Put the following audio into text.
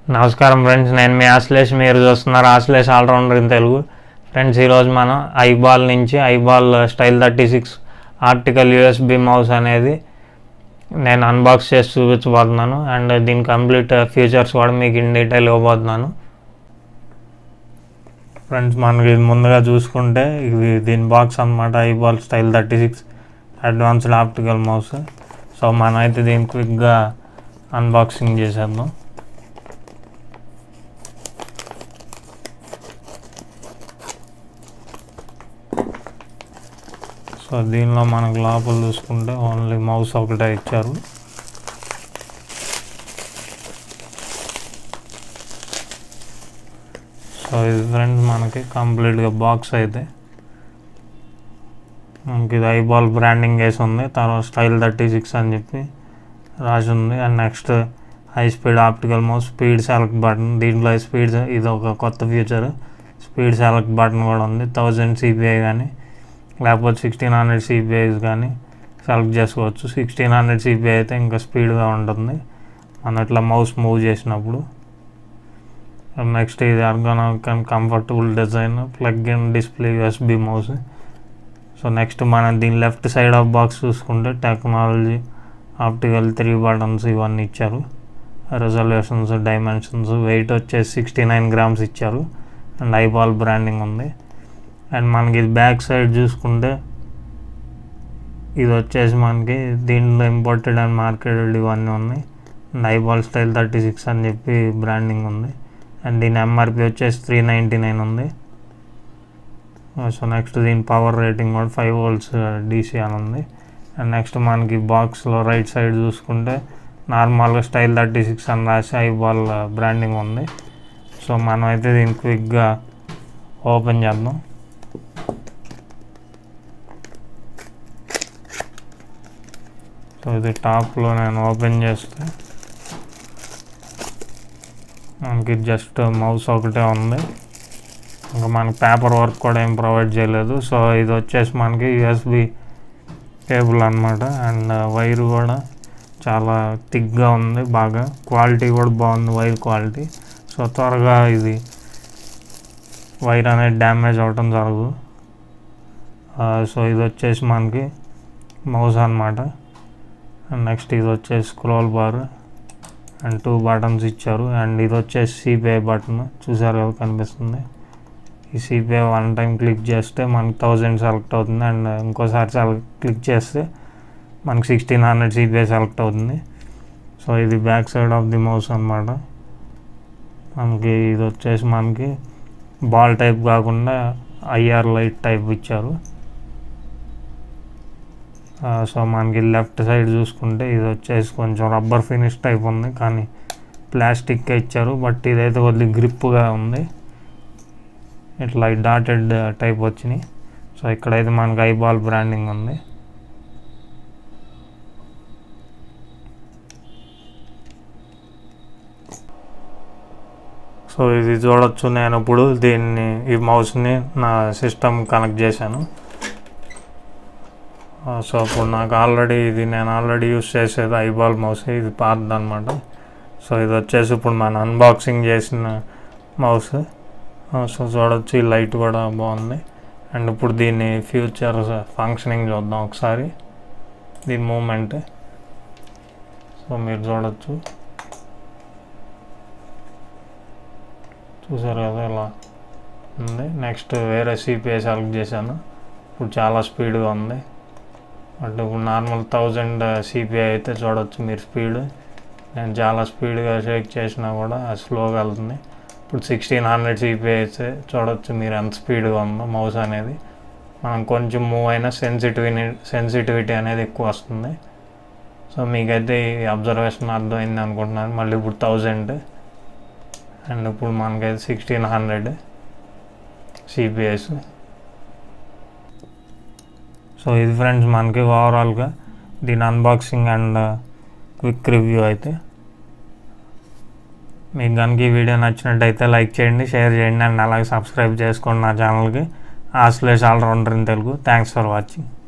నమస్కారం ఫ్రెండ్స్ నేను మీ ఆశ్లేష్ మీరు చూస్తున్నారు Ashlesh allrounder in Telugu friends ఈరోజు మనం ఐబాల్ నుంచి iBall style thirty six optical USB mouse అనేది నేను అన్బాక్స్ చేసి చూపించబోతున్నాను అండ్ దీని కంప్లీట్ ఫీచర్స్ కూడా మీకు ఇన్ డీటెయిల్ ఇవ్వబోతున్నాను ఫ్రెండ్స్ మనకి ఇది ముందుగా చూసుకుంటే ఇది దీని బాక్స్ అనమాట iBall style thirty six advanced optical mouse so మనం అయితే దీన్ని క్విక్గా అన్బాక్సింగ్ చేసేద్దాం సో దీనిలో మనకు లోపల చూసుకుంటే ఓన్లీ మౌస్ ఒకటే ఇచ్చారు సో ఇది ఫ్రెండ్స్ మనకి కంప్లీట్గా బాక్స్ అయితే మనకి ఇది ఐబాల్ బ్రాండింగ్ వేసి ఉంది తర్వాత స్టైల్ థర్టీ సిక్స్ అని చెప్పి రాసి ఉంది and next high speed optical mouse speed select button దీంట్లో స్పీడ్ ఇది ఒక కొత్త ఫీచర్ స్పీడ్ సెలెక్ట్ బటన్ కూడా ఉంది థౌజండ్ సిపిఐ కానీ లేకపోతే సిక్స్టీన్ హండ్రెడ్ సిపిఐస్ కానీ సెలెక్ట్ చేసుకోవచ్చు సిక్స్టీన్ హండ్రెడ్ సిపిఐ అయితే ఇంకా స్పీడ్గా ఉంటుంది మనం ఇట్లా మౌస్ మూవ్ చేసినప్పుడు నెక్స్ట్ ఇది ergonomic and comfortable design plug in display USB mouse so next మనం దీని లెఫ్ట్ సైడ్ ఆఫ్ బాక్స్ చూసుకుంటే టెక్నాలజీ ఆప్టికల్ త్రీ బటన్స్ ఇవన్నీ ఇచ్చారు రెజల్యూషన్స్ డైమెన్షన్స్ వెయిట్ వచ్చేసి సిక్స్టీ నైన్ గ్రామ్స్ ఇచ్చారు అండ్ ఐబాల్ బ్రాండింగ్ ఉంది అండ్ మనకి ఇది బ్యాక్ సైడ్ చూసుకుంటే ఇది వచ్చేసి మనకి దీంట్లో ఇంపోర్టెడ్ అండ్ మార్కెటెడ్ ఇవన్నీ ఉన్నాయి and iBall style thirty six అని చెప్పి బ్రాండింగ్ ఉంది అండ్ దీని ఎంఆర్పి వచ్చేసి త్రీ నైంటీ నైన్ ఉంది సో నెక్స్ట్ దీని పవర్ రేటింగ్ కూడా ఫైవ్ వోల్ట్స్ డీసీ అని ఉంది అండ్ నెక్స్ట్ మనకి బాక్స్లో రైట్ సైడ్ చూసుకుంటే నార్మల్గా స్టైల్ థర్టీ సిక్స్ అని రాసి ఐబాల్ బ్రాండింగ్ ఉంది సో మనం అయితే దీన్ని క్విక్గా ఓపెన్ చేద్దాం సో ఇది టాప్లో నేను ఓపెన్ చేస్తే మనకి జస్ట్ మౌస్ ఒకటే ఉంది ఇంకా మనకి పేపర్ వర్క్ కూడా ఏం ప్రొవైడ్ చేయలేదు సో ఇది వచ్చేసి మనకి యూఎస్బి కేబుల్ అనమాట అండ్ వైర్ కూడా చాలా థిక్గా ఉంది బాగా క్వాలిటీ కూడా బాగుంది వైర్ క్వాలిటీ సో త్వరగా ఇది వైర్ అనేది డ్యామేజ్ అవటం జరగదు సో ఇది వచ్చేసి మనకి మౌస్ అనమాట అండ్ నెక్స్ట్ ఇది వచ్చేసి scroll bar and two buttons ఇచ్చారు అండ్ ఇది వచ్చేసి సిపిఐ బటన్ చూసారు కదా కనిపిస్తుంది ఈ సిపిఐ వన్ టైం క్లిక్ చేస్తే మనకి థౌజండ్ సెలెక్ట్ అవుతుంది అండ్ ఇంకోసారి సెలెక్ట్ క్లిక్ చేస్తే మనకి సిక్స్టీన్ హండ్రెడ్ సిపిఐ సెలెక్ట్ అవుతుంది సో ఇది back side of the mouse అనమాట మనకి ఇది వచ్చేసి మనకి బాల్ టైప్ కాకుండా ఐఆర్ లైట్ టైప్ ఇచ్చారు సో మనకి లెఫ్ట్ సైడ్ చూసుకుంటే ఇది వచ్చేసి కొంచెం రబ్బర్ ఫినిష్ టైప్ ఉంది కానీ ప్లాస్టిక్ ఇచ్చారు బట్ ఇదైతే కొద్ది గ్రిప్గా ఉంది ఇట్లా డాటెడ్ టైప్ వచ్చినాయి సో ఇక్కడైతే మనకి ఐబాల్ బ్రాండింగ్ ఉంది సో ఇది చూడొచ్చు నేను ఇప్పుడు దీన్ని ఈ మౌస్ని నా సిస్టమ్ కనెక్ట్ చేశాను సో ఇప్పుడు నాకు ఆల్రెడీ ఇది నేను ఆల్రెడీ యూస్ చేసేది ఐబాల్ మౌస్ ఇది పాతది అనమాట సో ఇది వచ్చేసి ఇప్పుడు మన అన్బాక్సింగ్ చేసిన మౌస్ సో చూడొచ్చు ఈ లైట్ కూడా బాగుంది అండ్ ఇప్పుడు దీన్ని ఫ్యూచర్ ఫంక్షనింగ్ చూద్దాం ఒకసారి దీని మూమెంట్ సో మీరు చూడొచ్చు చూసారు కదా ఇలా ఉంది నెక్స్ట్ వేరే సిపిఐ సెలెక్ట్ చేశాను ఇప్పుడు చాలా స్పీడ్గా ఉంది బట్ ఇప్పుడు నార్మల్ థౌజండ్ సిపిఐ అయితే చూడొచ్చు మీరు స్పీడ్ నేను చాలా స్పీడ్గా షేక్ చేసినా కూడా స్లోగా వెళ్తుంది ఇప్పుడు సిక్స్టీన్ హండ్రెడ్ సిపిఐ అయితే చూడొచ్చు మీరు ఎంత స్పీడ్గా ఉందో మౌస్ అనేది మనం కొంచెం మూవ్ అయినా సెన్సిటివిటీ సెన్సిటివిటీ అనేది ఎక్కువ వస్తుంది సో మీకైతే ఈ అబ్జర్వేషన్ అర్థమైంది అనుకుంటున్నాను మళ్ళీ ఇప్పుడు థౌజండ్ అండ్ ఇప్పుడు మనకైతే సిక్స్టీన్ హండ్రెడ్ సిపిఎస్ సో ఇది ఫ్రెండ్స్ మనకి ఓవరాల్గా దీని అన్బాక్సింగ్ అండ్ క్విక్ రివ్యూ అయితే మీకు కనుక ఈ వీడియో నచ్చినట్టయితే లైక్ చేయండి షేర్ చేయండి అండ్ అలాగే సబ్స్క్రైబ్ చేసుకోండి నా ఛానల్కి Ashlesh allrounder in Telugu thanks for watching